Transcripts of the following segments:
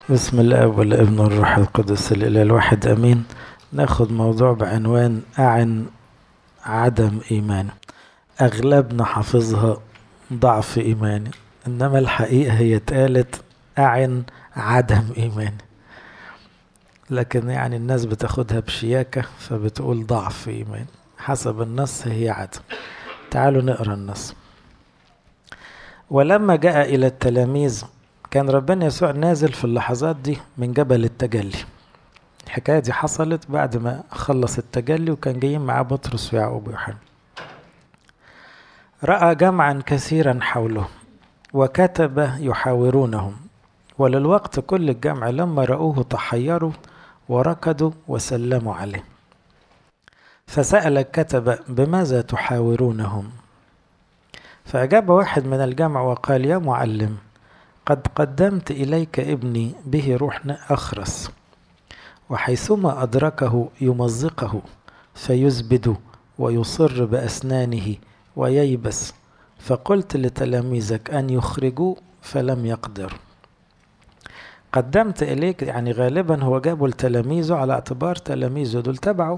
بسم الاب والابن والروح القدس الاله الواحد امين ناخد موضوع بعنوان اعن عدم ايمان اغلبنا حافظها ضعف ايماني انما الحقيقه هي اتقالت اعن عدم ايماني لكن يعني الناس بتاخدها بشياكه فبتقول ضعف ايمان حسب النص هي عدم تعالوا نقرا النص ولما جاء الى التلاميذ كان ربنا يسوع نازل في اللحظات دي من جبل التجلي الحكاية دي حصلت بعد ما خلص التجلي وكان جايين معاه بطرس ويعقوب ويوحنا رأى جمعا كثيرا حوله وكتب يحاورونهم وللوقت كل الجمع لما رأوه تحيروا وركضوا وسلموا عليه فسأل الكتب بماذا تحاورونهم فأجاب واحد من الجمع وقال يا معلم قد قدمت إليك ابني به روح أخرس وحيثما أدركه يمزقه فيزبد ويصر بأسنانه وييبس فقلت لتلاميذك أن يخرجوا فلم يقدر قدمت إليك يعني غالبا هو جابوا لتلاميذه على اعتبار تلاميذه دول تبعه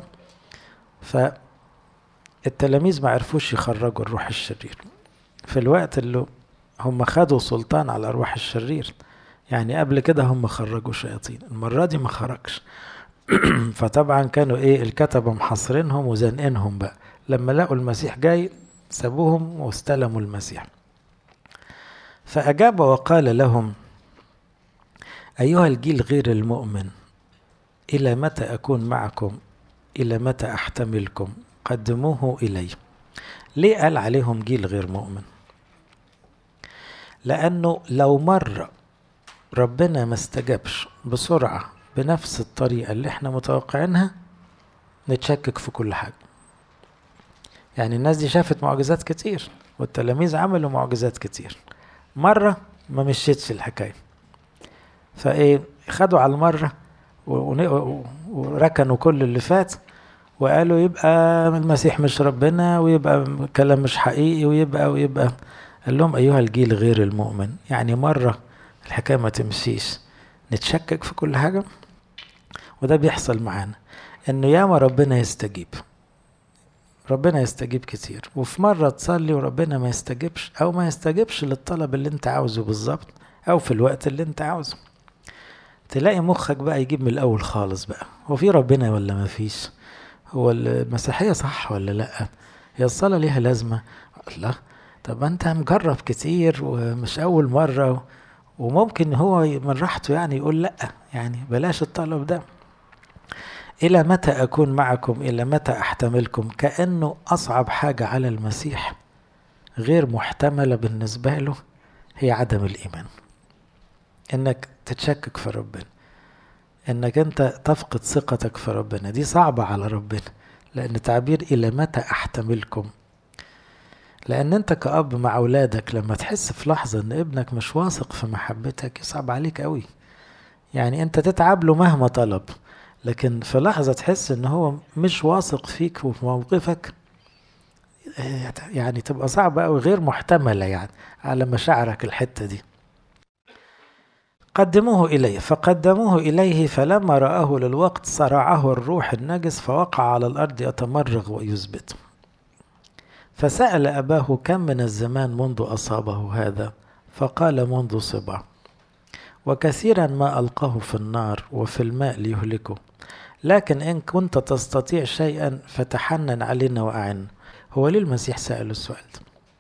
فالتلاميذ ما عرفوش يخرجوا الروح الشرير في الوقت اللي هم خدوا سلطان على أرواح الشرير يعني قبل كده هم خرجوا شياطين المرة دي ما خرجش فطبعا كانوا ايه الكتبة محاصرينهم وزنقينهم بقى لما لقوا المسيح جاي سابوهم واستلموا المسيح فأجاب وقال لهم أيها الجيل غير المؤمن إلى متى أكون معكم إلى متى أحتملكم قدموه إلي ليه قال عليهم جيل غير مؤمن لأنه لو مرة ربنا ما استجابش بسرعة بنفس الطريقة اللي احنا متوقعينها نتشكك في كل حاجة يعني الناس دي شافت معجزات كتير والتلاميذ عملوا معجزات كتير مرة ما مشيتش الحكاية فايه خدوا على المرة وركنوا كل اللي فات وقالوا يبقى المسيح مش ربنا ويبقى كلام مش حقيقي ويبقى ويبقى قال لهم أيها الجيل غير المؤمن يعني مرة الحكاية ما تمشيش نتشكك في كل حاجة وده بيحصل معانا إنه ياما ربنا يستجيب ربنا يستجيب كتير وفي مرة تصلي وربنا ما يستجيبش أو ما يستجيبش للطلب اللي أنت عاوزه بالظبط أو في الوقت اللي أنت عاوزه تلاقي مخك بقى يجيب من الأول خالص بقى هو في ربنا ولا ما فيش هو المسيحية صح ولا لأ هي الصلاة ليها لازمة الله طب انت مجرب كتير ومش اول مرة وممكن هو من راحته يعني يقول لا يعني بلاش الطلب ده الى متى اكون معكم الى متى احتملكم كانه اصعب حاجة على المسيح غير محتملة بالنسبة له هي عدم الايمان انك تتشكك في ربنا انك انت تفقد ثقتك في ربنا دي صعبة على ربنا لان تعبير الى متى احتملكم لان انت كأب مع اولادك لما تحس في لحظة ان ابنك مش واثق في محبتك يصعب عليك قوي يعني انت تتعب له مهما طلب لكن في لحظة تحس ان هو مش واثق فيك وفي موقفك يعني تبقى صعبة قوي غير محتملة يعني على مشاعرك الحتة دي قدموه إليه فقدموه إليه فلما رآه للوقت صرعه الروح النجس فوقع على الأرض يتمرغ ويثبت فسأل أباه كم من الزمان منذ أصابه هذا فقال منذ صبا وكثيرا ما ألقاه في النار وفي الماء ليهلكه لكن إن كنت تستطيع شيئا فتحنن علينا وأعنا هو ليه المسيح سأل السؤال ده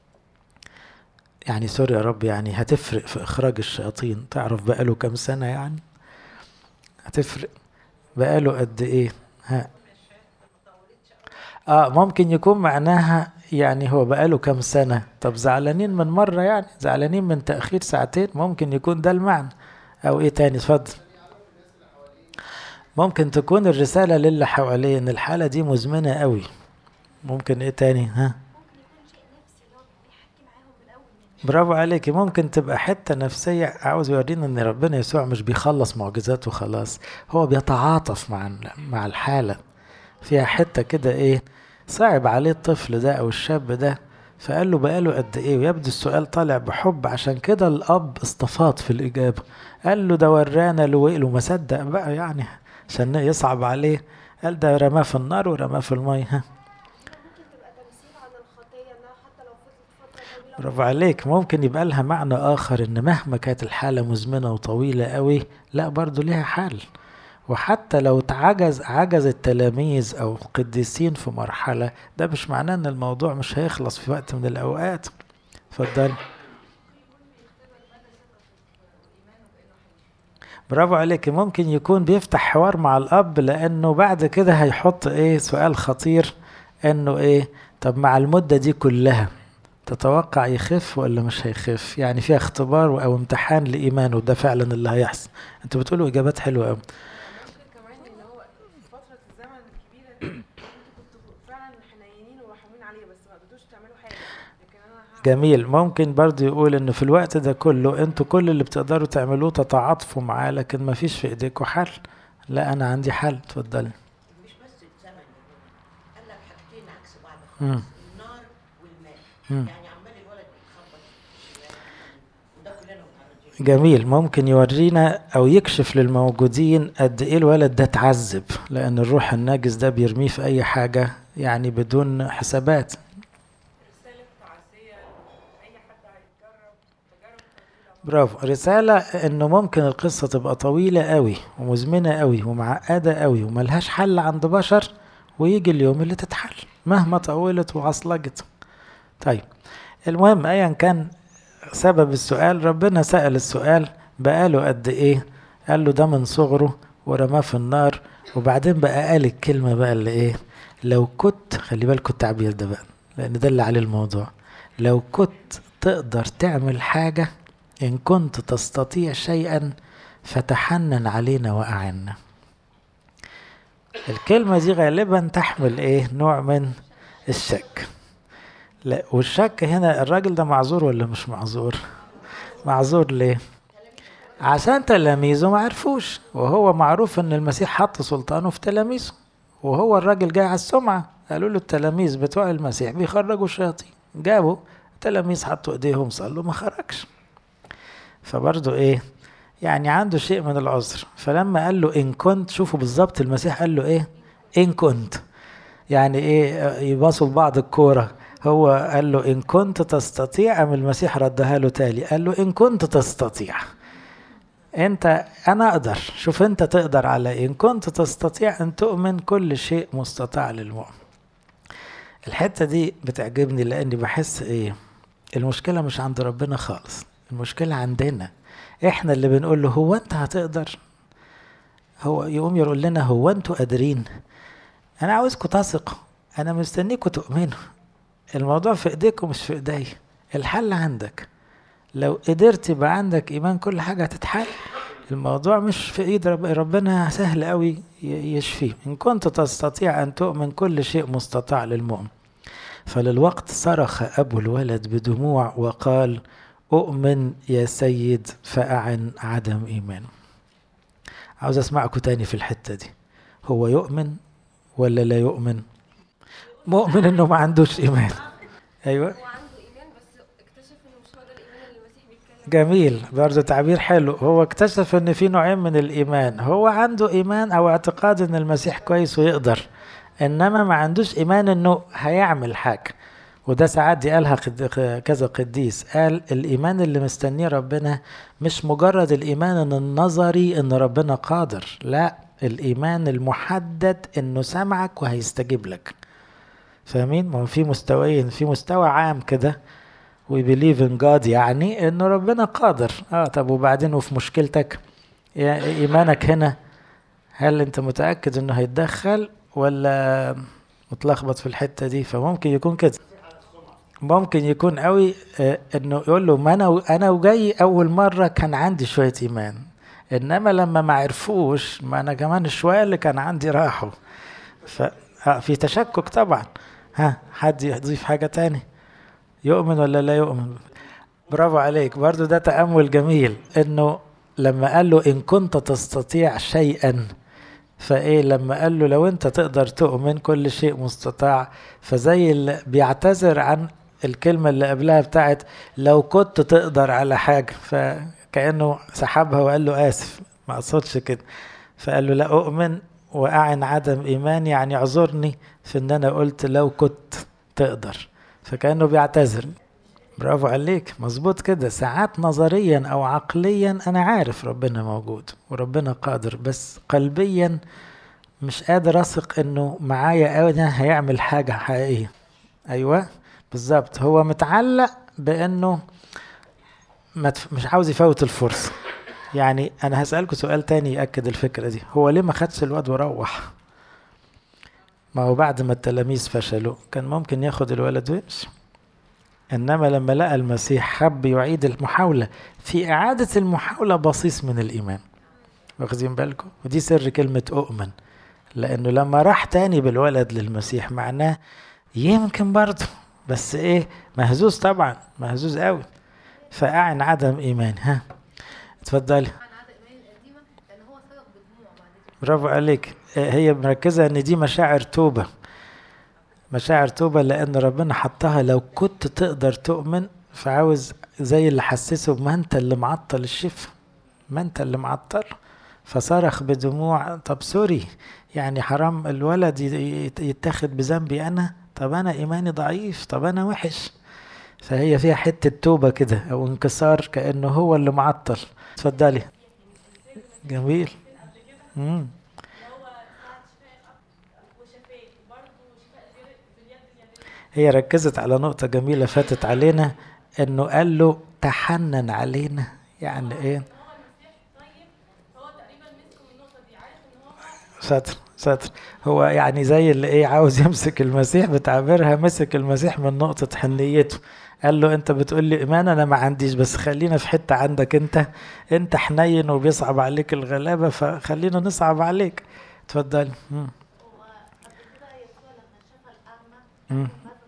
يعني سوري يا رب يعني هتفرق في إخراج الشياطين تعرف بقاله كم سنة يعني هتفرق بقاله قد إيه ها اه ممكن يكون معناها يعني هو بقاله كام سنة طب زعلانين من مرة يعني زعلانين من تأخير ساعتين ممكن يكون ده المعنى أو إيه تاني اتفضل ممكن تكون الرسالة للي حواليه إن الحالة دي مزمنة قوي ممكن إيه تاني ها برافو عليكي ممكن تبقى حتة نفسية عاوز يورينا ان ربنا يسوع مش بيخلص معجزات وخلاص هو بيتعاطف مع مع الحالة فيها حتة كده ايه صعب عليه الطفل ده او الشاب ده فقال له بقاله قد ايه ويبدو السؤال طالع بحب عشان كده الاب استفاض في الاجابه قال له ده ورانا لويل وما صدق بقى يعني عشان يصعب عليه قال ده رماه في النار ورماه في الميه ها برافو عليك ممكن يبقى لها معنى اخر ان مهما كانت الحاله مزمنه وطويله قوي لا برضو ليها حل وحتى لو تعجز عجز التلاميذ او القديسين في مرحله ده مش معناه ان الموضوع مش هيخلص في وقت من الاوقات اتفضل برافو عليك ممكن يكون بيفتح حوار مع الاب لانه بعد كده هيحط ايه سؤال خطير انه ايه طب مع المده دي كلها تتوقع يخف ولا مش هيخف يعني فيها اختبار او امتحان لايمانه ده فعلا اللي هيحصل انتوا بتقولوا اجابات حلوه قوي كمان ان هو فتره الزمن الكبيره دي انتوا كنتوا فعلا حنينين ورحمين عليه بس ما قدرتوش تعملوا حاجه لكن انا هعمل جميل ممكن برضه يقول ان في الوقت ده كله انتوا كل اللي بتقدروا تعملوه تتعاطفوا معاه لكن ما فيش في ايديكم حل لا انا عندي حل اتفضلي مش بس الزمن قال لك حاجتين عكس بعض مم. خالص النار والماء مم. يعني عمال الولد يتخبط وده كلنا متعرضين جميل ممكن يورينا او يكشف للموجودين قد ايه الولد ده اتعذب لان الروح الناجس ده بيرميه في اي حاجه يعني بدون حسابات رساله تعزيه اي حد هيتجرب تجارب طويله برافو رسالة انه ممكن القصة تبقى طويلة قوي ومزمنة قوي ومعقدة قوي وملهاش حل عند بشر ويجي اليوم اللي تتحل مهما طولت وعصلجت طيب المهم ايا كان سبب السؤال ربنا سأل السؤال بقاله قد ايه قال له ده من صغره ورماه في النار وبعدين بقى قال الكلمة بقى اللي ايه لو كنت خلي بالكوا التعبير ده بقى لان ده اللي عليه الموضوع لو كنت تقدر تعمل حاجة إن كنت تستطيع شيئا فتحنن علينا وأعنا الكلمة دي غالبا تحمل إيه نوع من الشك لا والشك هنا الراجل ده معذور ولا مش معذور معذور ليه عشان تلاميذه ما عرفوش وهو معروف ان المسيح حط سلطانه في تلاميذه وهو الراجل جاي على السمعة قالوا له التلاميذ بتوع المسيح بيخرجوا الشياطين جابوا تلاميذ حطوا ايديهم صلوا ما خرجش فبرضه ايه يعني عنده شيء من العذر فلما قال له ان كنت شوفوا بالظبط المسيح قال له ايه ان كنت يعني ايه يباصوا لبعض الكوره هو قال له ان كنت تستطيع ام المسيح ردها له تالي قال له ان كنت تستطيع انت انا اقدر شوف انت تقدر على ايه ان كنت تستطيع ان تؤمن كل شيء مستطاع للمؤمن الحته دي بتعجبني لاني بحس ايه المشكله مش عند ربنا خالص المشكله عندنا احنا اللي بنقول له هو انت هتقدر هو يقوم يقول لنا هو انتوا قادرين انا عاوزكم تثقوا انا مستنيكم تؤمنوا الموضوع في ايديكم مش في ايدي الحل عندك لو قدرت يبقى عندك ايمان كل حاجه هتتحل الموضوع مش في ايد رب ربنا سهل قوي يشفيه ان كنت تستطيع ان تؤمن كل شيء مستطاع للمؤمن فللوقت صرخ ابو الولد بدموع وقال اؤمن يا سيد فاعن عدم ايمانه عاوز اسمعكم تاني في الحته دي هو يؤمن ولا لا يؤمن مؤمن انه ما عندوش ايمان ايوه هو عنده ايمان بس اكتشف انه مش هو ده الايمان اللي المسيح بيتكلم جميل برضه تعبير حلو هو اكتشف ان في نوعين من الايمان هو عنده ايمان او اعتقاد ان المسيح كويس ويقدر انما ما عندوش ايمان انه هيعمل حاجه وده ساعات دي قالها قد- كذا قديس قال الايمان اللي مستنيه ربنا مش مجرد الايمان ان النظري ان ربنا قادر لا الايمان المحدد انه سمعك وهيستجيب لك فاهمين ما هو في مستويين في مستوى عام كده we believe in God يعني انه ربنا قادر اه طب وبعدين وفي مشكلتك يا ايمانك هنا هل انت متاكد انه هيتدخل ولا متلخبط في الحته دي فممكن يكون كده ممكن يكون قوي آه انه يقول له ما انا انا وجاي اول مره كان عندي شويه ايمان انما لما ما عرفوش ما انا كمان شويه اللي كان عندي راحوا ف آه في تشكك طبعا ها حد يضيف حاجه تاني يؤمن ولا لا يؤمن برافو عليك برضو ده تأمل جميل انه لما قال له ان كنت تستطيع شيئا فايه لما قال له لو انت تقدر تؤمن كل شيء مستطاع فزي اللي بيعتذر عن الكلمة اللي قبلها بتاعت لو كنت تقدر على حاجة فكأنه سحبها وقال له آسف ما أقصدش كده فقال له لا أؤمن وأعن عدم إيماني يعني اعذرني في إن أنا قلت لو كنت تقدر فكأنه بيعتذر برافو عليك مظبوط كده ساعات نظريا أو عقليا أنا عارف ربنا موجود وربنا قادر بس قلبيا مش قادر أثق إنه معايا أوي هيعمل حاجة حقيقية أيوه بالظبط هو متعلق بانه ما تف... مش عاوز يفوت الفرصه يعني انا هسالكم سؤال تاني ياكد الفكره دي هو ليه ما خدش الواد وروح ما هو بعد ما التلاميذ فشلوا كان ممكن ياخد الولد ويمشي انما لما لقى المسيح حب يعيد المحاوله في اعاده المحاوله بصيص من الايمان واخدين بالكم ودي سر كلمه اؤمن لانه لما راح تاني بالولد للمسيح معناه يمكن برضه بس ايه مهزوز طبعا مهزوز قوي فأعن عدم ايمان ها اتفضلي برافو عليك هي مركزة ان دي مشاعر توبة مشاعر توبة لان ربنا حطها لو كنت تقدر تؤمن فعاوز زي اللي حسسه ما انت اللي معطل الشفا ما انت اللي معطل فصرخ بدموع طب سوري يعني حرام الولد يتاخد بذنبي انا طب انا ايماني ضعيف طب انا وحش فهي فيها حتة توبة كده او انكسار كأنه هو اللي معطل اتفضلي جميل مم. هي ركزت على نقطة جميلة فاتت علينا انه قال له تحنن علينا يعني ايه ساتر ساتر هو يعني زي اللي ايه عاوز يمسك المسيح بتعبيرها مسك المسيح من نقطة حنيته قال له انت بتقول لي ايمان انا ما عنديش بس خلينا في حتة عندك انت انت حنين وبيصعب عليك الغلابة فخلينا نصعب عليك اتفضل مم. مم.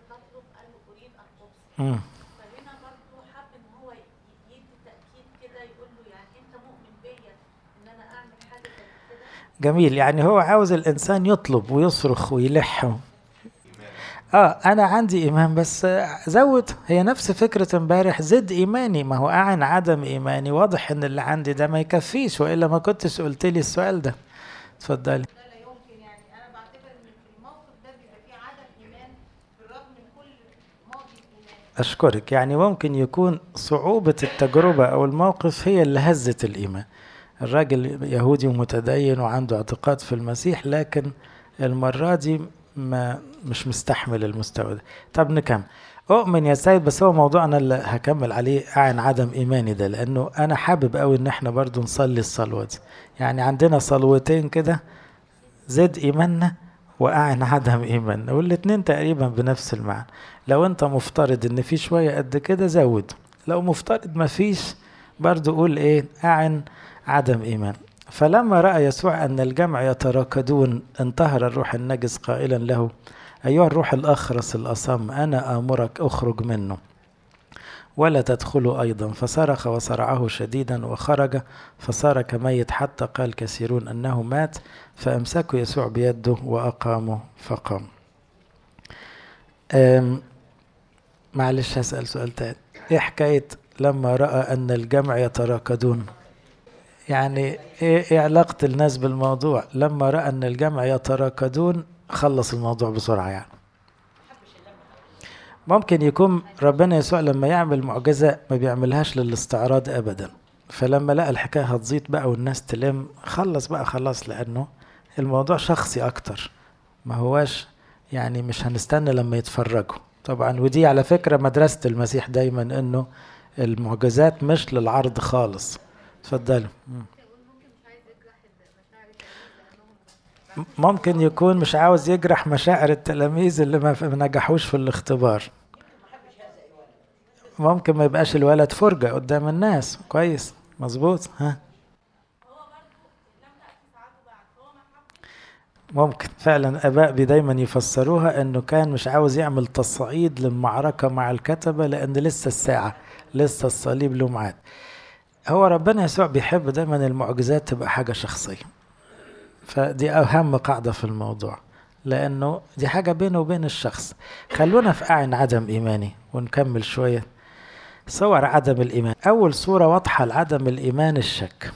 مم. فهنا برضه حب ان هو يدي تاكيد كده يقول له يعني انت مؤمن بيا ان انا اعمل حاجه زي كده جميل يعني هو عاوز الانسان يطلب ويصرخ ويلح اه انا عندي ايمان بس زود هي نفس فكره امبارح زد ايماني ما هو اعن عدم ايماني واضح ان اللي عندي ده ما يكفيش والا ما كنتش قلت لي السؤال ده اتفضلي لا لا يمكن يعني انا بعتبر ان في الموقف ده بيبقى فيه عدم ايمان بالرغم من كل ماضي الايمان أشكرك يعني ممكن يكون صعوبة التجربة أو الموقف هي اللي هزت الإيمان الراجل يهودي ومتدين وعنده اعتقاد في المسيح لكن المرة دي ما مش مستحمل المستوى ده طب نكمل أؤمن يا سيد بس هو موضوعنا اللي هكمل عليه عن عدم إيماني ده لأنه أنا حابب أوي إن إحنا برضو نصلي الصلوة دي يعني عندنا صلوتين كده زد إيماننا وأعن عدم إيماننا والاتنين تقريبا بنفس المعنى لو أنت مفترض إن في شوية قد كده زود لو مفترض ما فيش برضو قول إيه أعن عدم إيمان فلما رأى يسوع أن الجمع يتراكدون انتهر الروح النجس قائلا له أيها الروح الأخرس الأصم أنا آمرك أخرج منه ولا تدخلوا أيضا فصرخ وصرعه شديدا وخرج فصار كميت حتى قال كثيرون أنه مات فأمسكوا يسوع بيده وأقاموا فقام أم معلش هسأل سؤال تاني إيه حكاية لما رأى أن الجمع يتراكدون يعني إيه, إيه علاقة الناس بالموضوع لما رأى أن الجمع يتراكدون خلص الموضوع بسرعة يعني ممكن يكون ربنا يسوع لما يعمل معجزة ما بيعملهاش للاستعراض أبدا فلما لقى الحكاية هتزيد بقى والناس تلم خلص بقى خلاص لأنه الموضوع شخصي أكتر ما هواش يعني مش هنستنى لما يتفرجوا طبعا ودي على فكرة مدرسة المسيح دايما انه المعجزات مش للعرض خالص اتفضلوا ممكن يكون مش عاوز يجرح مشاعر التلاميذ اللي ما نجحوش في الاختبار ممكن ما يبقاش الولد فرجة قدام الناس كويس مظبوط ها ممكن فعلا اباء بي دايما يفسروها انه كان مش عاوز يعمل تصعيد للمعركه مع الكتبه لان لسه الساعه لسه الصليب له ميعاد هو ربنا يسوع بيحب دايما المعجزات تبقى حاجه شخصيه فدي اهم قاعده في الموضوع لانه دي حاجه بينه وبين الشخص خلونا في اعين عدم ايماني ونكمل شوية صور عدم الإيمان أول صورة واضحة لعدم الإيمان الشك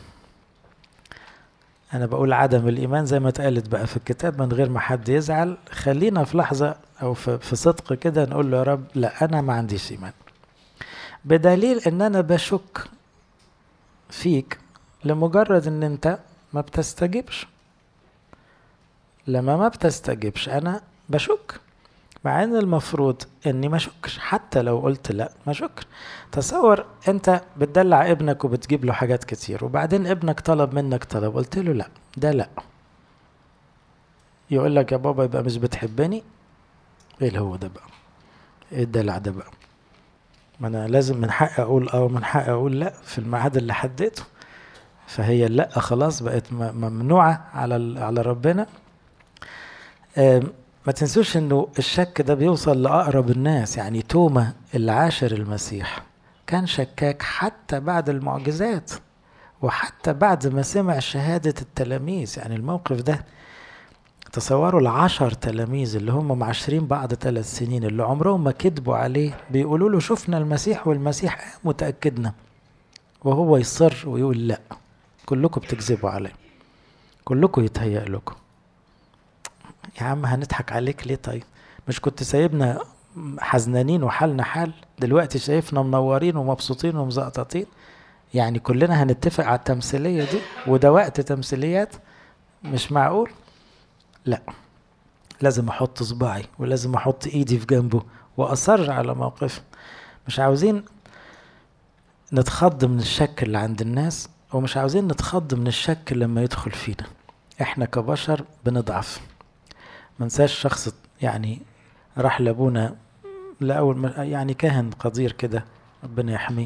أنا بقول عدم الإيمان زي ما اتقالت بقى في الكتاب من غير ما حد يزعل خلينا في لحظة أو في, في صدق كده نقول له يا رب لا أنا ما عنديش إيمان بدليل إن أنا بشك فيك لمجرد إن أنت ما بتستجبش لما ما بتستجبش أنا بشك مع ان المفروض اني ما اشكش حتى لو قلت لا ما اشكش تصور انت بتدلع ابنك وبتجيب له حاجات كتير وبعدين ابنك طلب منك طلب قلت له لا ده لا يقول لك يا بابا يبقى مش بتحبني ايه اللي هو ده بقى ايه الدلع ده بقى ما انا لازم من حقي اقول اه ومن حقي اقول لا في الميعاد اللي حددته فهي لا خلاص بقت ممنوعه على على ربنا ما تنسوش انه الشك ده بيوصل لاقرب الناس يعني توما اللي عاشر المسيح كان شكاك حتى بعد المعجزات وحتى بعد ما سمع شهادة التلاميذ يعني الموقف ده تصوروا العشر تلاميذ اللي هم معاشرين بعض ثلاث سنين اللي عمرهم ما كذبوا عليه بيقولوا له شفنا المسيح والمسيح متأكدنا وهو يصر ويقول لا كلكم بتكذبوا عليه كلكم يتهيأ لكم يا عم هنضحك عليك ليه طيب مش كنت سايبنا حزنانين وحالنا حال دلوقتي شايفنا منورين ومبسوطين ومزقططين يعني كلنا هنتفق على التمثيلية دي وده وقت تمثيليات مش معقول لا لازم احط صباعي ولازم احط ايدي في جنبه واصر على موقفه مش عاوزين نتخض من الشك اللي عند الناس ومش عاوزين نتخض من الشك لما يدخل فينا احنا كبشر بنضعف منساش شخص يعني راح لابونا لأول ما يعني كاهن قدير كده ربنا يحميه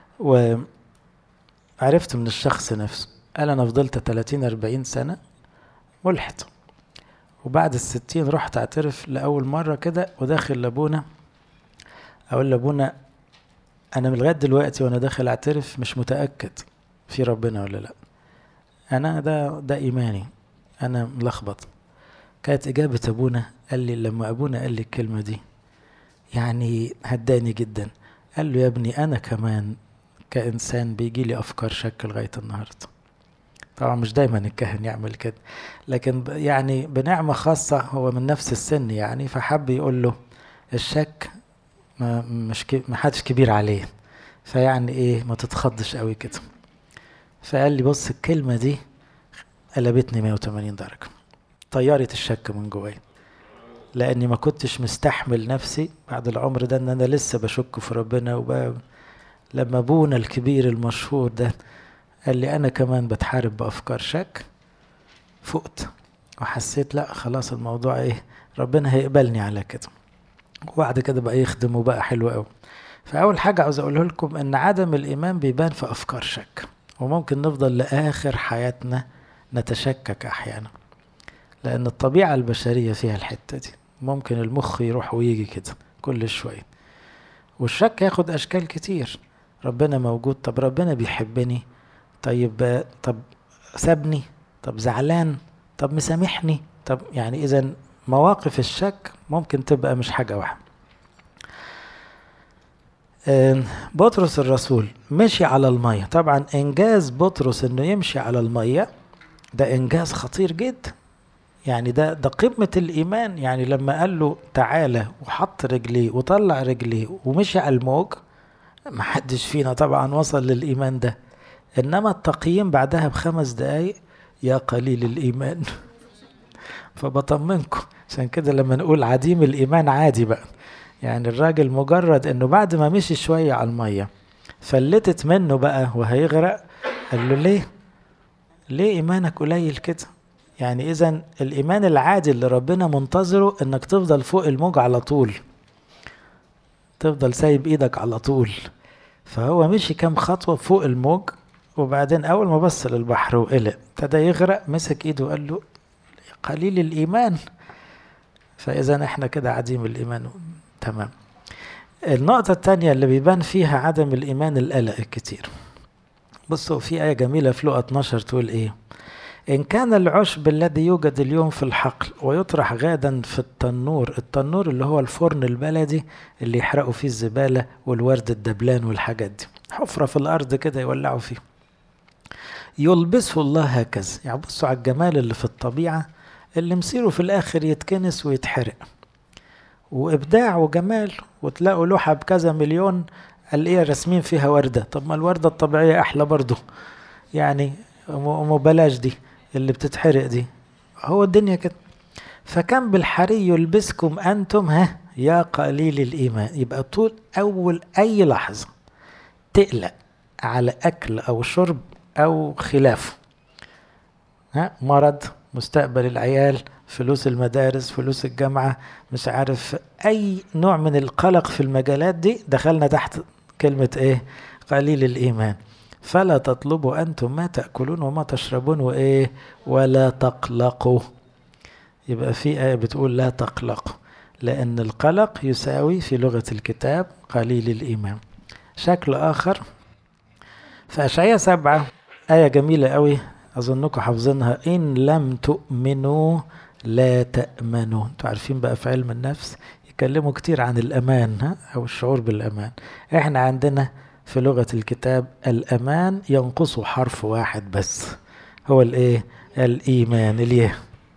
وعرفت من الشخص نفسه قال أنا فضلت 30 40 سنة ملحد وبعد الستين رحت أعترف لأول مرة كده وداخل لابونا أقول لابونا أنا من لغاية دلوقتي وأنا داخل أعترف مش متأكد في ربنا ولا لأ أنا ده ده إيماني أنا ملخبط كانت إجابة أبونا قال لي لما أبونا قال لي الكلمة دي يعني هداني جدا قال له يا ابني أنا كمان كإنسان بيجي لي أفكار شك لغاية النهاردة طبعا مش دايما الكاهن يعمل كده لكن يعني بنعمة خاصة هو من نفس السن يعني فحب يقول له الشك ما مش ما حدش كبير عليه فيعني ايه ما تتخضش قوي كده فقال لي بص الكلمة دي قلبتني 180 درجة طيرت الشك من جوايا لاني ما كنتش مستحمل نفسي بعد العمر ده ان انا لسه بشك في ربنا وب... لما ابونا الكبير المشهور ده قال لي انا كمان بتحارب بافكار شك فقت وحسيت لا خلاص الموضوع ايه ربنا هيقبلني على كده وبعد كده بقى يخدم وبقى حلو قوي فاول حاجه عاوز اقوله لكم ان عدم الايمان بيبان في افكار شك وممكن نفضل لاخر حياتنا نتشكك احيانا لأن الطبيعة البشرية فيها الحتة دي ممكن المخ يروح ويجي كده كل شوية والشك ياخد أشكال كتير ربنا موجود طب ربنا بيحبني طيب طب سابني طب زعلان طب مسامحني طب يعني إذا مواقف الشك ممكن تبقى مش حاجة واحدة بطرس الرسول مشي على المية طبعا إنجاز بطرس إنه يمشي على المية ده إنجاز خطير جدا يعني ده ده قمة الإيمان يعني لما قال له تعالى وحط رجليه وطلع رجليه ومشي على الموج ما حدش فينا طبعا وصل للإيمان ده إنما التقييم بعدها بخمس دقايق يا قليل الإيمان فبطمنكم عشان كده لما نقول عديم الإيمان عادي بقى يعني الراجل مجرد إنه بعد ما مشي شوية على المية فلتت منه بقى وهيغرق قال له ليه؟ ليه إيمانك قليل كده؟ يعني اذا الايمان العادي اللي ربنا منتظره انك تفضل فوق الموج على طول تفضل سايب ايدك على طول فهو مشي كام خطوة فوق الموج وبعدين اول ما بص للبحر وقلق ابتدى يغرق مسك ايده وقال له قليل الايمان فاذا احنا كده عديم الايمان تمام النقطة التانية اللي بيبان فيها عدم الإيمان القلق الكتير بصوا في آية جميلة في لقى 12 تقول إيه إن كان العشب الذي يوجد اليوم في الحقل ويطرح غدا في التنور التنور اللي هو الفرن البلدي اللي يحرقوا فيه الزبالة والورد الدبلان والحاجات دي حفرة في الأرض كده يولعوا فيه يلبسه الله هكذا يعني بصوا على الجمال اللي في الطبيعة اللي مصيره في الآخر يتكنس ويتحرق وإبداع وجمال وتلاقوا لوحة بكذا مليون قال إيه راسمين فيها وردة طب ما الوردة الطبيعية أحلى برضه يعني م- بلاش دي اللي بتتحرق دي هو الدنيا كده فكان بالحري يلبسكم أنتم ها يا قليل الإيمان يبقى طول أول أي لحظة تقلق على أكل أو شرب أو خلافه ها مرض مستقبل العيال فلوس المدارس فلوس الجامعة مش عارف أي نوع من القلق في المجالات دي دخلنا تحت كلمة إيه قليل الإيمان فلا تطلبوا أنتم ما تأكلون وما تشربون وإيه ولا تقلقوا يبقى في آية بتقول لا تقلقوا لأن القلق يساوي في لغة الكتاب قليل الإيمان شكل آخر في أشعية سبعة آية جميلة قوي أظنكم حافظينها إن لم تؤمنوا لا تأمنوا انتوا عارفين بقى في علم النفس يتكلموا كتير عن الأمان ها أو الشعور بالأمان إحنا عندنا في لغة الكتاب الأمان ينقص حرف واحد بس هو الإيه الإيمان اليه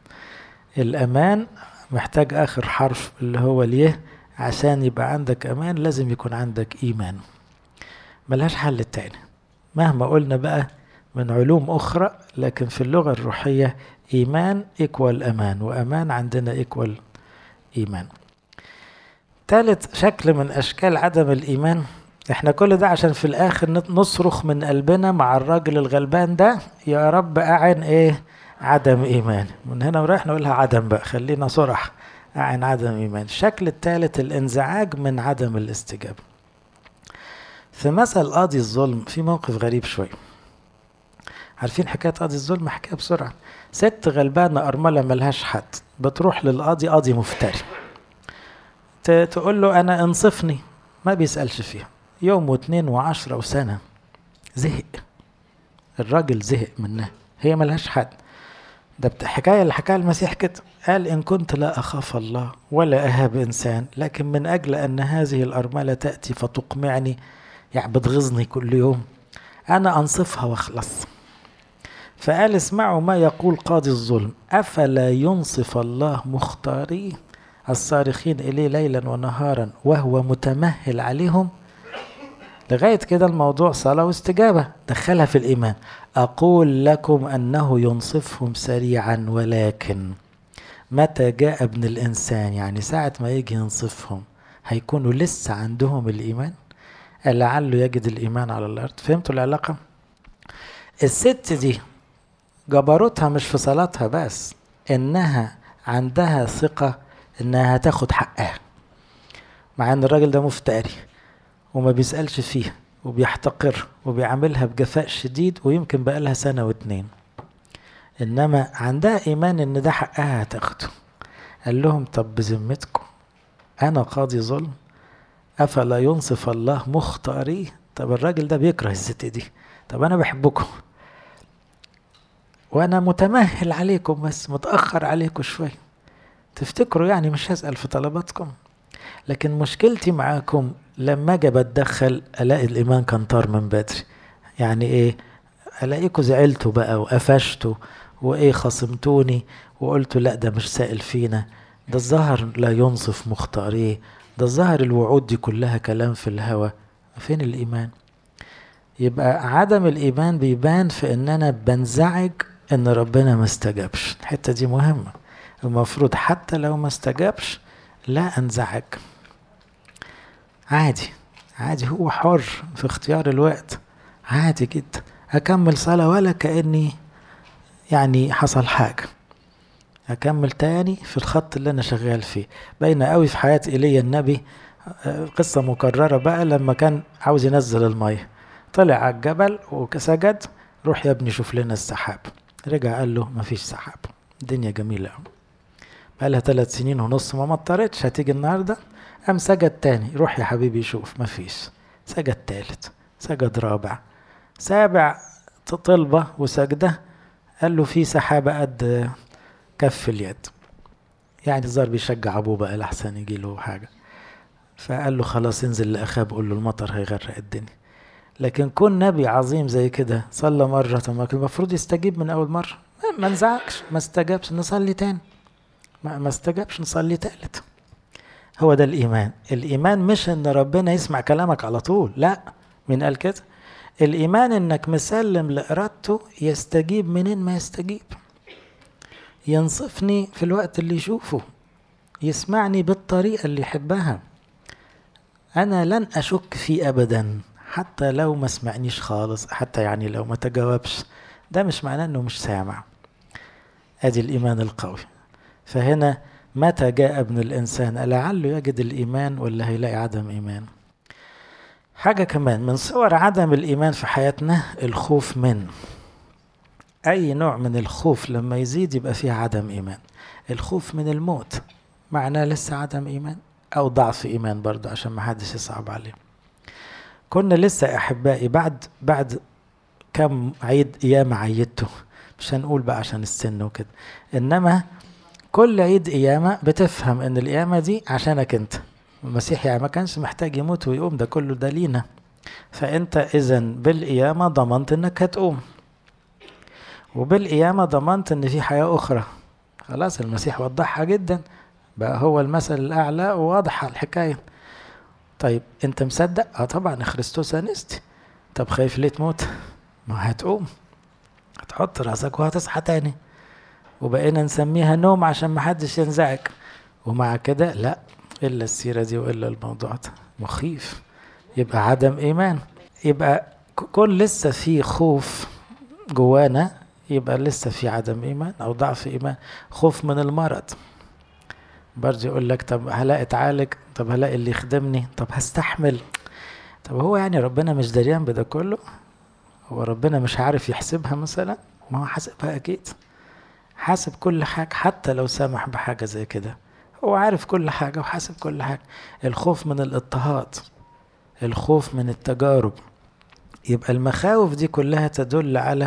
الأمان محتاج آخر حرف اللي هو اليه عشان يبقى عندك أمان لازم يكون عندك إيمان ملهاش حل تاني مهما قلنا بقى من علوم أخرى لكن في اللغة الروحية إيمان إيكوال أمان وأمان عندنا إيكوال إيمان ثالث شكل من أشكال عدم الإيمان احنا كل ده عشان في الآخر نصرخ من قلبنا مع الراجل الغلبان ده يا رب أعن إيه عدم إيمان من هنا ورايح نقولها عدم بقى خلينا صرح أعن عدم إيمان الشكل الثالث الانزعاج من عدم الاستجابة في مثل قاضي الظلم في موقف غريب شويه عارفين حكاية قاضي الظلم احكيها بسرعة ست غلبانة أرملة ملهاش حد بتروح للقاضي قاضي مفتري تقول له أنا انصفني ما بيسألش فيها يوم واتنين وعشرة وسنة زهق الراجل زهق منها هي ملهاش حد ده حكاية اللي حكاها المسيح كده قال إن كنت لا أخاف الله ولا أهاب إنسان لكن من أجل أن هذه الأرملة تأتي فتقمعني يعني بتغيظني كل يوم أنا أنصفها وأخلص فقال اسمعوا ما يقول قاضي الظلم أفلا ينصف الله مختاريه الصارخين إليه ليلا ونهارا وهو متمهل عليهم لغاية كده الموضوع صلاة واستجابة دخلها في الإيمان أقول لكم أنه ينصفهم سريعا ولكن متى جاء ابن الإنسان يعني ساعة ما يجي ينصفهم هيكونوا لسه عندهم الإيمان لعله يجد الإيمان على الأرض فهمتوا العلاقة الست دي جبروتها مش في صلاتها بس إنها عندها ثقة إنها هتاخد حقها مع إن الراجل ده مفتري وما بيسألش فيها وبيحتقر وبيعاملها بجفاء شديد ويمكن بقى لها سنة واتنين إنما عندها إيمان إن ده حقها هتاخده قال لهم طب بذمتكم أنا قاضي ظلم أفلا ينصف الله مختاريه طب الراجل ده بيكره الست دي طب أنا بحبكم وأنا متمهل عليكم بس متأخر عليكم شوية تفتكروا يعني مش هسأل في طلباتكم لكن مشكلتي معاكم لما اجي بتدخل الاقي الايمان كان طار من بدري يعني ايه الاقيكم زعلتوا بقى وقفشتوا وايه خصمتوني وقلتوا لا ده مش سائل فينا ده الظهر لا ينصف مختاريه ده الظهر الوعود دي كلها كلام في الهوى فين الايمان يبقى عدم الايمان بيبان في ان انا بنزعج ان ربنا ما استجابش الحته دي مهمه المفروض حتى لو ما استجابش لا انزعج عادي عادي هو حر في اختيار الوقت عادي جدا اكمل صلاة ولا كأني يعني حصل حاجة اكمل تاني في الخط اللي انا شغال فيه باينة قوي في حياة ايليا النبي قصة مكررة بقى لما كان عاوز ينزل المية طلع على الجبل وسجد روح يا ابني شوف لنا السحاب رجع قال له مفيش سحاب الدنيا جميلة قوي بقالها ثلاث سنين ونص ما مطرتش هتيجي النهارده قام سجد تاني روح يا حبيبي شوف مفيش سجد تالت سجد رابع سابع طلبة وسجدة قال له في سحابة قد كف اليد يعني الظاهر بيشجع ابوه بقى لحسن يجي له حاجة فقال له خلاص انزل لأخاب قول له المطر هيغرق الدنيا لكن كون نبي عظيم زي كده صلى مرة طب ما كان المفروض يستجيب من أول مرة ما- ما نزعقش ما استجابش نصلي تاني ما, ما استجابش نصلي تالت هو ده الإيمان الإيمان مش إن ربنا يسمع كلامك على طول لا مين قال كده الإيمان إنك مسلم لإرادته يستجيب منين ما يستجيب ينصفني في الوقت اللي يشوفه يسمعني بالطريقة اللي يحبها أنا لن أشك فيه أبدا حتى لو ما سمعنيش خالص حتى يعني لو ما تجاوبش ده مش معناه إنه مش سامع أدي الإيمان القوي فهنا متى جاء ابن الإنسان ألعله يجد الإيمان ولا هيلاقي عدم إيمان حاجة كمان من صور عدم الإيمان في حياتنا الخوف من أي نوع من الخوف لما يزيد يبقى فيه عدم إيمان الخوف من الموت معناه لسه عدم إيمان أو ضعف إيمان برضه عشان ما حدش يصعب عليه كنا لسه أحبائي بعد بعد كم عيد أيام عيدته مش هنقول بقى عشان السن وكده إنما كل عيد قيامة بتفهم إن القيامة دي عشانك أنت المسيح يعني ما كانش محتاج يموت ويقوم ده كله ده لينا فأنت إذا بالقيامة ضمنت إنك هتقوم وبالقيامة ضمنت إن في حياة أخرى خلاص المسيح وضحها جدا بقى هو المثل الأعلى وواضحة الحكاية طيب أنت مصدق؟ أه طبعا خريستوس أنستي طب خايف ليه تموت؟ ما هتقوم هتحط راسك وهتصحى تاني وبقينا نسميها نوم عشان محدش ينزعج ومع كده لا إلا السيرة دي وإلا الموضوع ده مخيف يبقى عدم إيمان يبقى ك- كون لسه في خوف جوانا يبقى لسه في عدم إيمان أو ضعف إيمان خوف من المرض برضه يقول لك طب هلاقي اتعالج طب هلاقي اللي يخدمني طب هستحمل طب هو يعني ربنا مش دريان بده كله هو ربنا مش عارف يحسبها مثلا ما هو حاسبها اكيد حاسب كل حاجة حتى لو سمح بحاجة زي كده هو عارف كل حاجة وحاسب كل حاجة الخوف من الاضطهاد الخوف من التجارب يبقى المخاوف دي كلها تدل على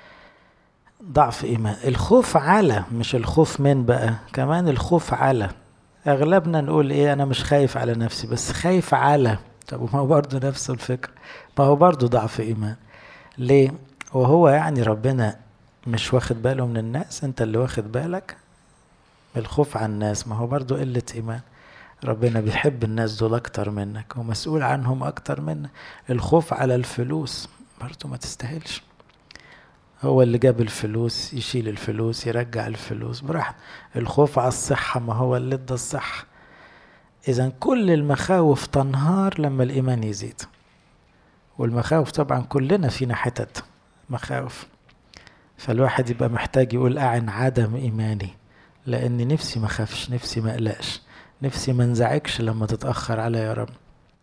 ضعف إيمان الخوف على مش الخوف من بقى كمان الخوف على أغلبنا نقول إيه أنا مش خايف على نفسي بس خايف على طب ما هو برضه نفس الفكرة ما هو برضه ضعف إيمان ليه وهو يعني ربنا مش واخد باله من الناس انت اللي واخد بالك الخوف على الناس ما هو برضو قلة إيمان ربنا بيحب الناس دول أكتر منك ومسؤول عنهم أكتر منك الخوف على الفلوس برضو ما تستاهلش هو اللي جاب الفلوس يشيل الفلوس يرجع الفلوس براحته الخوف على الصحة ما هو اللي ادى الصحة إذا كل المخاوف تنهار لما الإيمان يزيد والمخاوف طبعا كلنا فينا حتت مخاوف فالواحد يبقى محتاج يقول أعن عدم إيماني لأن نفسي ما خافش نفسي ما أقلقش نفسي ما انزعجش لما تتأخر عليا يا رب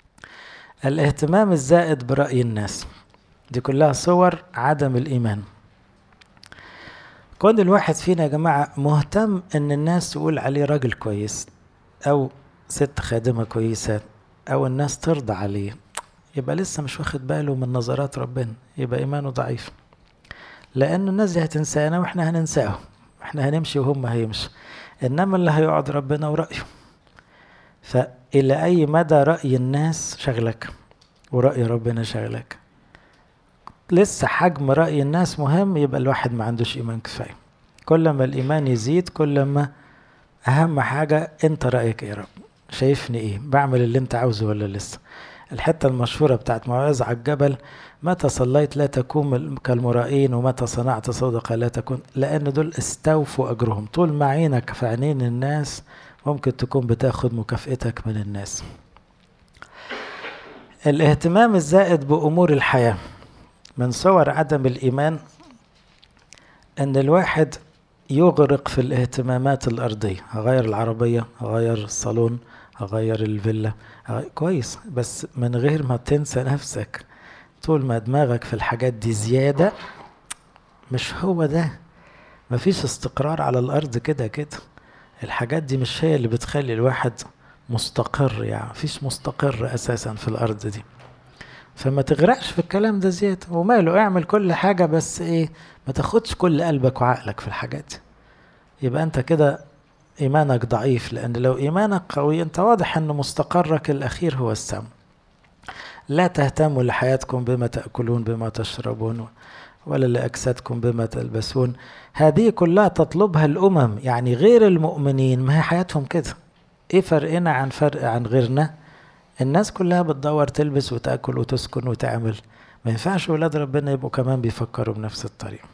الاهتمام الزائد برأي الناس دي كلها صور عدم الإيمان كون الواحد فينا يا جماعة مهتم إن الناس تقول عليه راجل كويس أو ست خادمة كويسة أو الناس ترضى عليه يبقى لسه مش واخد باله من نظرات ربنا يبقى إيمانه ضعيف لأن الناس دي هتنسانا وإحنا هننساهم إحنا هنمشي وهم هيمشي إنما اللي هيقعد ربنا ورأيه فإلى أي مدى رأي الناس شغلك ورأي ربنا شغلك لسه حجم رأي الناس مهم يبقى الواحد ما عندوش إيمان كفاية كل ما الإيمان يزيد كل ما أهم حاجة أنت رأيك إيه يا رب شايفني إيه بعمل اللي أنت عاوزه ولا لسه الحتة المشهورة بتاعت موعظة على الجبل متى صليت لا تكون كالمرائين ومتى صنعت صدقة لا تكون لأن دول استوفوا أجرهم طول ما عينك في عينين الناس ممكن تكون بتاخد مكافئتك من الناس الاهتمام الزائد بأمور الحياة من صور عدم الإيمان أن الواحد يغرق في الاهتمامات الأرضية هغير العربية هغير الصالون هغير الفيلا هغير كويس بس من غير ما تنسى نفسك طول ما دماغك في الحاجات دي زيادة مش هو ده مفيش استقرار على الأرض كده كده الحاجات دي مش هي اللي بتخلي الواحد مستقر يعني مفيش مستقر أساسا في الأرض دي فما تغرقش في الكلام ده زيادة وماله اعمل كل حاجة بس ايه ما تاخدش كل قلبك وعقلك في الحاجات دي يبقى انت كده ايمانك ضعيف لان لو ايمانك قوي انت واضح ان مستقرك الاخير هو السم لا تهتموا لحياتكم بما تاكلون بما تشربون ولا لاجسادكم بما تلبسون هذه كلها تطلبها الامم يعني غير المؤمنين ما هي حياتهم كده ايه فرقنا عن فرق عن غيرنا الناس كلها بتدور تلبس وتاكل وتسكن وتعمل ما ينفعش ولاد ربنا يبقوا كمان بيفكروا بنفس الطريقه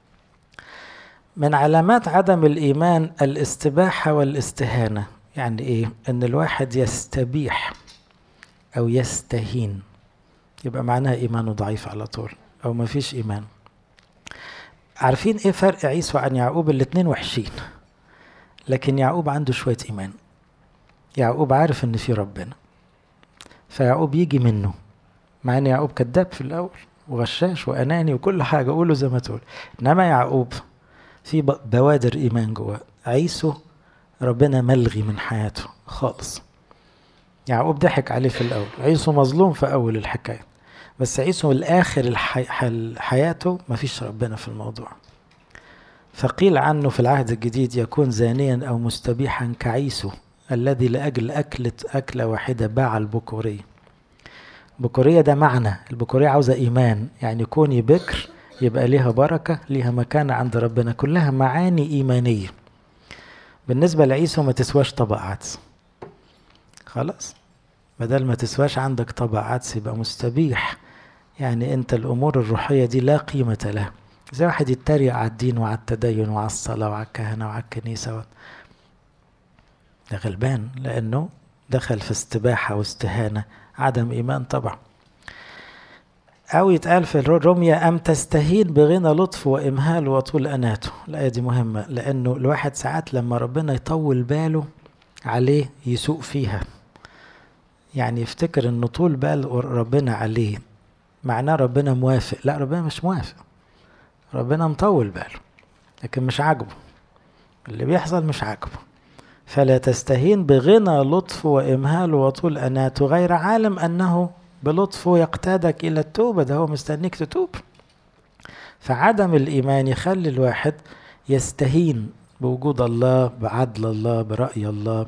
من علامات عدم الايمان الاستباحه والاستهانه يعني ايه ان الواحد يستبيح او يستهين يبقى معناها ايمانه ضعيف على طول او ما فيش ايمان عارفين ايه فرق عيسو عن يعقوب الاتنين وحشين لكن يعقوب عنده شويه ايمان يعقوب عارف ان في ربنا فيعقوب يجي منه مع ان يعقوب كذاب في الاول وغشاش واناني وكل حاجه قوله زي ما تقول انما يعقوب في بوادر ايمان جواه عيسو ربنا ملغي من حياته خالص يعقوب ضحك عليه في الاول عيسو مظلوم في اول الحكايه بس عيسو الاخر الحي... حياته مفيش ربنا في الموضوع فقيل عنه في العهد الجديد يكون زانيا او مستبيحا كعيسو الذي لاجل اكله اكله واحده باع البكوريه البكوريه ده معنى البكوريه عاوزه ايمان يعني كوني بكر يبقى ليها بركه ليها مكانه عند ربنا كلها معاني ايمانيه بالنسبه لعيسو ما تسواش طبق عدس خلاص بدل ما تسواش عندك طبق عدس يبقى مستبيح يعني انت الامور الروحيه دي لا قيمه لها زي واحد يتريق على الدين وعلى التدين وعلى الصلاه وعلى الكهنه وعلى الكنيسه و... ده غلبان لانه دخل في استباحه واستهانه عدم ايمان طبعا أو يتقال في الرمية أم تستهين بغنى لطف وإمهال وطول أناته الآية دي مهمة لأنه الواحد ساعات لما ربنا يطول باله عليه يسوق فيها يعني يفتكر أنه طول بال ربنا عليه معناه ربنا موافق لا ربنا مش موافق ربنا مطول باله لكن مش عاجبه اللي بيحصل مش عاجبه فلا تستهين بغنى لطف وإمهال وطول أناته غير عالم أنه بلطفه يقتادك إلى التوبة ده هو مستنيك تتوب فعدم الإيمان يخلي الواحد يستهين بوجود الله بعدل الله برأي الله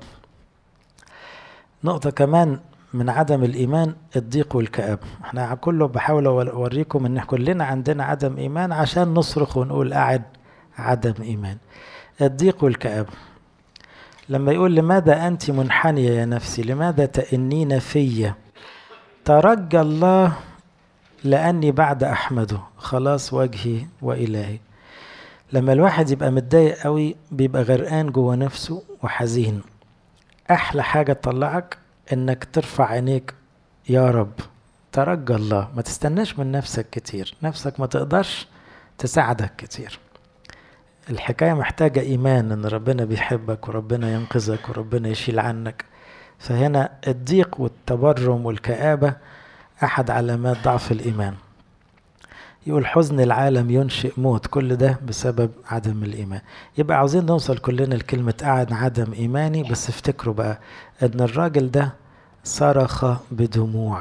نقطة كمان من عدم الإيمان الضيق والكآبة احنا كله بحاول أوريكم إن كلنا عندنا عدم إيمان عشان نصرخ ونقول قاعد عدم إيمان الضيق والكآبة لما يقول لماذا أنت منحنية يا نفسي لماذا تئنين فيّ ترجى الله لأني بعد أحمده خلاص وجهي وإلهي لما الواحد يبقى متضايق قوي بيبقى غرقان جوه نفسه وحزين أحلى حاجة تطلعك إنك ترفع عينيك يا رب ترجى الله ما تستناش من نفسك كتير نفسك ما تقدرش تساعدك كتير الحكاية محتاجة إيمان إن ربنا بيحبك وربنا ينقذك وربنا يشيل عنك فهنا الضيق والتبرم والكآبة أحد علامات ضعف الإيمان يقول حزن العالم ينشئ موت كل ده بسبب عدم الإيمان يبقى عاوزين نوصل كلنا لكلمة قعد عدم إيماني بس افتكروا بقى أن الراجل ده صرخ بدموع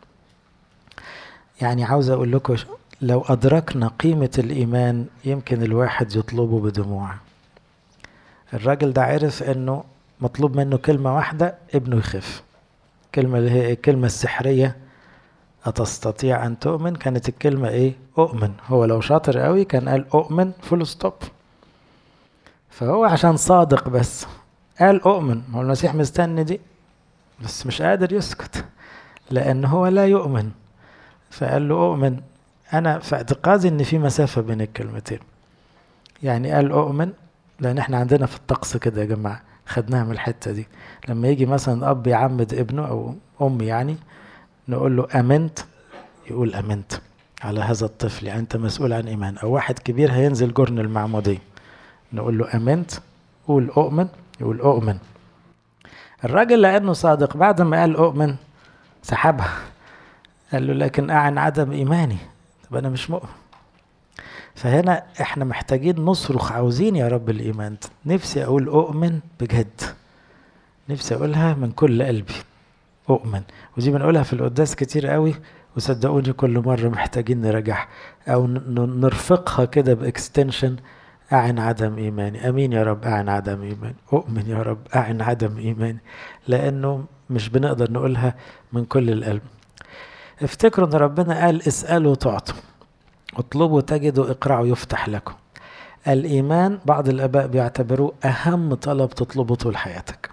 يعني عاوز أقول لكم لو أدركنا قيمة الإيمان يمكن الواحد يطلبه بدموع الراجل ده عرف أنه مطلوب منه كلمة واحدة ابنه يخف كلمة اللي هي الكلمة السحرية أتستطيع أن تؤمن كانت الكلمة إيه أؤمن هو لو شاطر قوي كان قال أؤمن فول ستوب فهو عشان صادق بس قال أؤمن هو المسيح مستني دي بس مش قادر يسكت لأن هو لا يؤمن فقال له أؤمن أنا في اعتقادي إن في مسافة بين الكلمتين يعني قال أؤمن لأن إحنا عندنا في الطقس كده يا جماعة خدناها من الحتة دي لما يجي مثلا أب يعمد ابنه أو أم يعني نقول له أمنت يقول أمنت على هذا الطفل يعني أنت مسؤول عن إيمان أو واحد كبير هينزل جرن المعمودية نقول له أمنت قول أؤمن يقول أؤمن الراجل لأنه صادق بعد ما قال أؤمن سحبها قال له لكن أعن عدم إيماني طب أنا مش مؤمن فهنا احنا محتاجين نصرخ عاوزين يا رب الايمان نفسي اقول اؤمن بجد نفسي اقولها من كل قلبي اؤمن ودي بنقولها في القداس كتير قوي وصدقوني كل مرة محتاجين نراجعها أو نرفقها كده بإكستنشن أعن عدم إيماني أمين يا رب أعن عدم إيماني أؤمن يا رب أعن عدم إيماني لأنه مش بنقدر نقولها من كل القلب افتكروا ان ربنا قال اسألوا تعطوا اطلبوا تجدوا اقرعوا يفتح لكم الإيمان بعض الآباء بيعتبروه أهم طلب تطلبه طول حياتك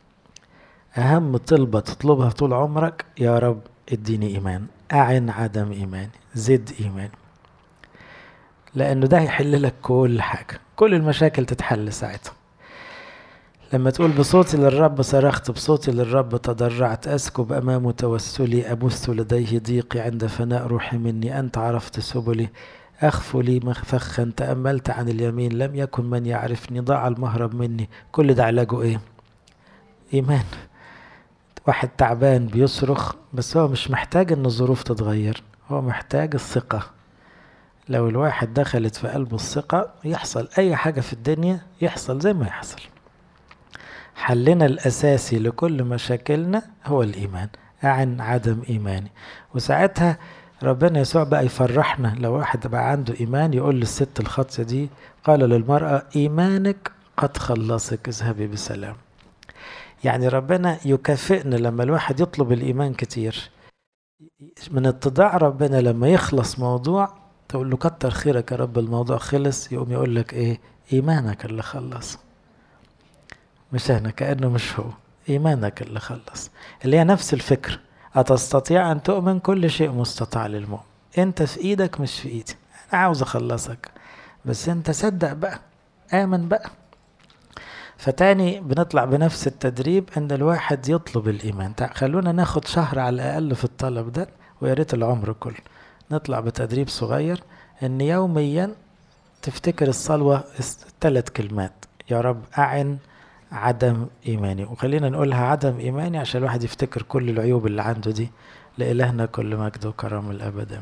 أهم طلبة تطلبها طول عمرك يا رب اديني إيمان أعن عدم إيماني زد إيماني لأنه ده هيحل لك كل حاجة كل المشاكل تتحل ساعتها لما تقول بصوتي للرب صرخت بصوتي للرب تضرعت أسكب أمامه توسلي أبث لديه ضيقي عند فناء روحي مني أنت عرفت سبلي أخفو لي مفخا تأملت عن اليمين لم يكن من يعرفني ضاع المهرب مني كل ده علاجه إيه إيمان واحد تعبان بيصرخ بس هو مش محتاج ان الظروف تتغير هو محتاج الثقة لو الواحد دخلت في قلبه الثقة يحصل أي حاجة في الدنيا يحصل زي ما يحصل حلنا الأساسي لكل مشاكلنا هو الإيمان عن عدم إيماني وساعتها ربنا يسوع بقى يفرحنا لو واحد بقى عنده إيمان يقول للست الخاطية دي قال للمرأة إيمانك قد خلصك اذهبي بسلام يعني ربنا يكافئنا لما الواحد يطلب الإيمان كتير من اتضاع ربنا لما يخلص موضوع تقول له كتر خيرك يا رب الموضوع خلص يقوم يقول لك ايه ايمانك اللي خلص مش انا كانه مش هو ايمانك اللي خلص اللي هي نفس الفكر أتستطيع أن تؤمن كل شيء مستطاع للمؤمن أنت في إيدك مش في إيدي أنا عاوز أخلصك بس أنت صدق بقى آمن بقى فتاني بنطلع بنفس التدريب ان الواحد يطلب الايمان خلونا ناخد شهر على الاقل في الطلب ده ويا ريت العمر كله نطلع بتدريب صغير ان يوميا تفتكر الصلوة ثلاث كلمات يا رب أعن عدم إيماني وخلينا نقولها عدم إيماني عشان الواحد يفتكر كل العيوب اللي عنده دي لإلهنا كل مجد وكرم الأبد